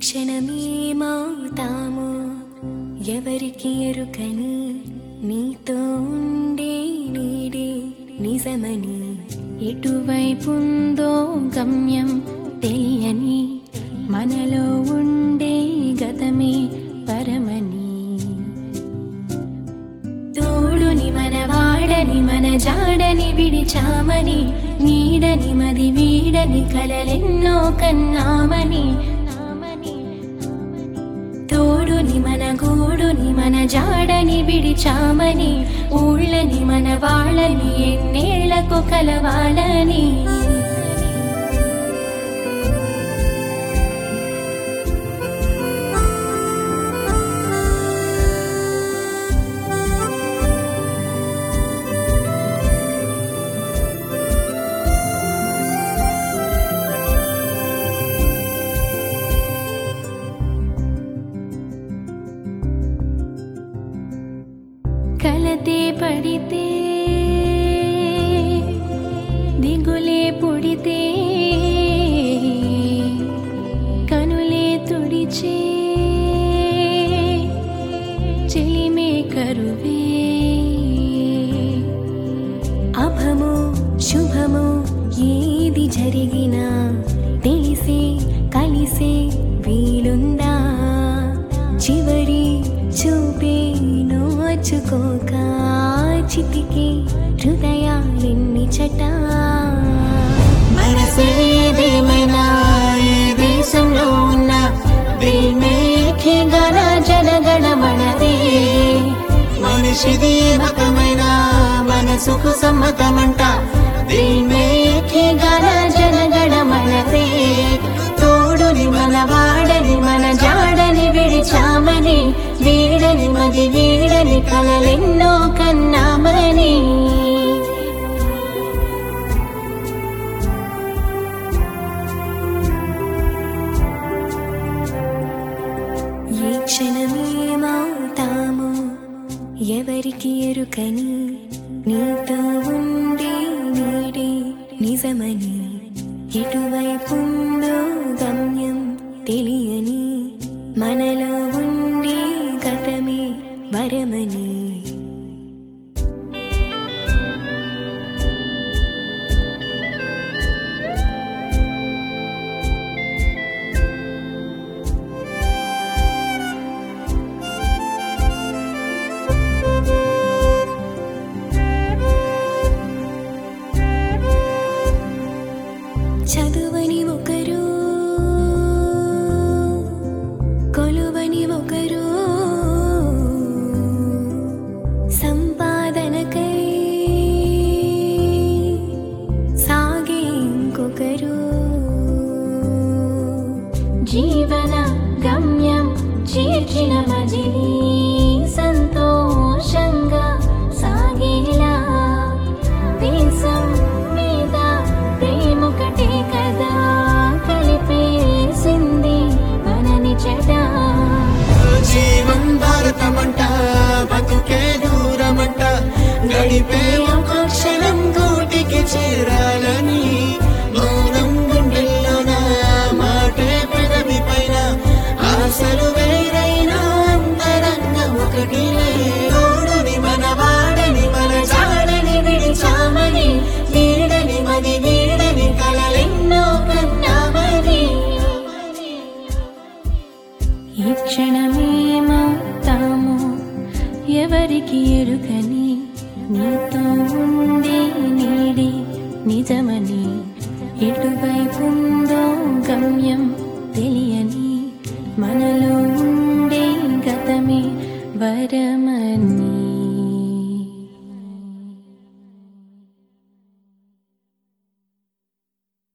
క్షణమేమవుతామో ఎవరికి ఎరుకని నీతో ఉండే నీడే నిజమని ఎటువైపుందో గమ్యం తెలియని మనలో ఉండే గతమే పరమని తోడుని మన వాడని మన జాడని విడిచామని నీడని మది వీడని కలలెన్నో కన్నామని తోడుని మన గూడుని మన జాడని విడిచామని ఊళ్ళని మన వాళ్ళని ఎన్నేళ్లకు కలవాలని కలతే పడితే దిగులే పుడితే కనులే తుడిచే చెలిమే కరువే అభము శుభము ఏది జరిగినా తెలిసే కలిసే వీలుందా చివరి చూపే నోచుకోక చితికి హృదయాలెన్ని చట మనసేదేమైనా ఏ దేశంలో ఉన్న ప్రేమేఖే గణ జనగణ మనదే మనిషిది మతమైన మనసుకు సమ్మతమంట ప్రేమేఖే గణ జనగణ మనదే తోడుని మన వాడని మన జాడని విడిచామని వీడని మది వీడని కలలెన్నో కన్నామని ఏ క్షణమేమవుతామో ఎవరికి ఎరుకని నీతో ఉండే నీడే నిజమని ఎటువైపుందో గమ్యం తెలియని మనలో ఉండే గతమే వరమని చదువని ఒకరు కొలువని ఒకరు సంపాదనకై సాగే ఇంకొకరు జీవన గమ్యం చేర్చిన మజిలీ సంతోషంగా సాగేలా దేశం మీద ప్రేమొకటే కదా కలిపేసింది మనని చెడ జీవం భారతమంట బతుకే దూరమంట గడిపే ఒక క్షణం గూటికి చేరాలని మౌనం గుండెల్లోన మాటే పెదవి పైన ఆశలు వేరైనా అంతరంగ ఒకటి తోడుని మన వాడని మన జాడని విడిచామని వీడని మది వీడని కలలెన్నో కన్నామని ఈ క్షణమేమవుతామో ఎవరికి ఎరుకని నీతో ఉండే నీడే నిజమని ఎటువైపుందో గమ్యం తెలియని మనలో ఉండే గతమే వరమని